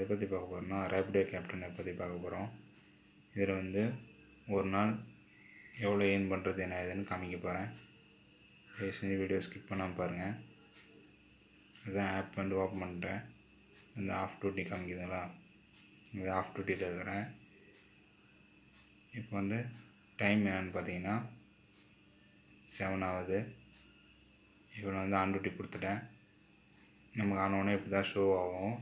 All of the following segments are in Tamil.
பற்றி பார்க்க போகிறோம்னா ரேபிடோ கேப்டனை பற்றி பார்க்க போகிறோம் இதில் வந்து ஒரு நாள் எவ்வளோ ஏர்ன் பண்ணுறது என்ன ஏதுன்னு காமிக்க போகிறேன் தயவு செஞ்சு வீடியோ ஸ்கிப் பண்ணாமல் பாருங்கள் இதுதான் ஆப் வந்து ஓப்பன் பண்ணுறேன் இந்த ஆஃப் டியூட்டி காமிக்குதுங்களா இது ஆஃப் டியூட்டியில் இருக்கிறேன் இப்போ வந்து டைம் என்னென்னு பார்த்தீங்கன்னா செவன் ஆகுது இப்போ நான் வந்து ஆன் டியூட்டி கொடுத்துட்டேன் நமக்கு ஆனோடனே இப்படி தான் ஷோ ஆகும்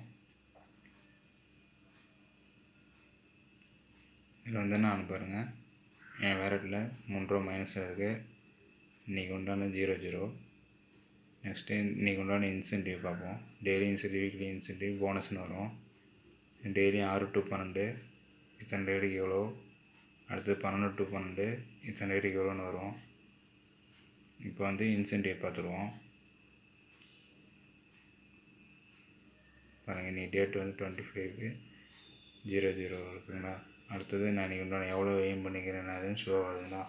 இதில் வந்து நான் பாருங்கள் என் வேரட்டில் மூணு ரூபா மைனஸ் இருக்குது இன்றைக்கி உண்டான ஜீரோ ஜீரோ நெக்ஸ்ட்டு இன்றைக்கி உண்டான இன்சென்டிவ் பார்ப்போம் டெய்லி இன்சென்டிவ் வீக்லி இன்சென்டிவ் போனஸ்னு வரும் டெய்லி ஆறு டு பன்னெண்டு இத்தனை ரேட்டுக்கு எவ்வளோ அடுத்தது பன்னெண்டு டு பன்னெண்டு இத்தனை ரேட்டுக்கு எவ்வளோன்னு வரும் இப்போ வந்து இன்சென்டிவ் பார்த்துருவோம் பாருங்கள் நீ டேட் வந்து டுவெண்ட்டி ஃபைவ்க்கு ஜீரோ ஜீரோ இருக்குங்களா அடுத்தது நான் இன்றைக்கி உண்டான எவ்வளோ எய்ம் பண்ணிக்கிறேன் அதுன்னு ஷோ ஆகுதுங்களா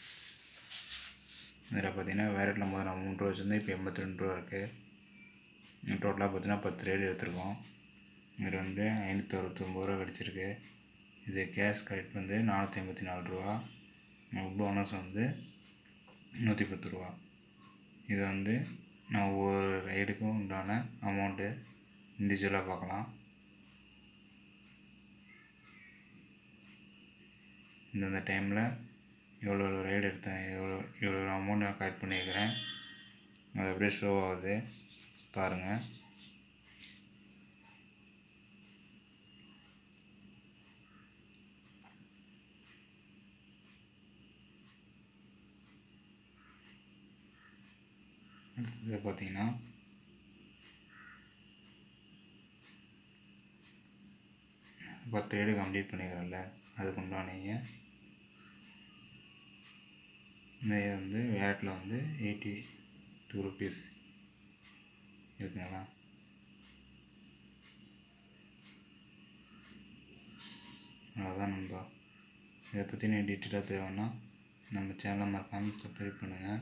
இதில் பார்த்தீங்கன்னா வேரட்டில் முதல்ல நான் மூணு ரூபா வச்சுருந்தேன் இப்போ எண்பத்தி ரெண்டு ரூபா இருக்குது டோட்டலாக பார்த்தீங்கன்னா பத்து ரேட் எடுத்திருக்கோம் இதில் வந்து ஐநூற்றி அறுபத்தொம்பது ரூபா கிடச்சிருக்கு இது கேஷ் கரெக்ட் வந்து நானூற்றி ஐம்பத்தி நாலு ரூபா போனஸ் வந்து நூற்றி பத்து ரூபா இது வந்து நான் ஒவ்வொரு ரைடுக்கும் உண்டான அமௌண்ட்டு இண்டிவிஜுவலாக பார்க்கலாம் இந்தந்த டைமில் எவ்வளோ ரைடு எடுத்தேன் எவ்வளோ இவ்வளோ அமௌண்ட் நான் கலெக்ட் பண்ணியிருக்கிறேன் அது அப்படியே ஷோ ஆகுது பாருங்கள் அடுத்தது பார்த்தீங்கன்னா பத்து ரேடு கம்ப்ளீட் பண்ணிக்கிறேன்ல அதுக்கு உண்டானீங்க இந்த இது வந்து வேரட்டில் வந்து எயிட்டி டூ ருபீஸ் இருக்குங்களா அவ்வளோதான் நண்பா இதை பற்றி நான் டீட்டெயிலாக தேவைன்னா நம்ம சேனலை மறக்காமல் சப்ஸ்கிரைப் பண்ணுங்கள்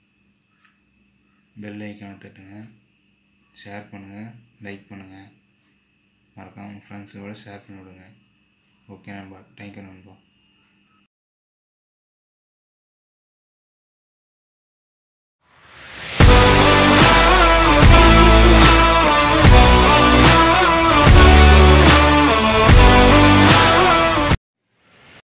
பெல் ஐக்கானை தட்டுங்க ஷேர் பண்ணுங்கள் லைக் பண்ணுங்கள் மறக்காமல் உங்கள் ஃப்ரெண்ட்ஸோட ஷேர் பண்ணி விடுங்க ஓகே நண்பா தேங்க்யூ நண்பா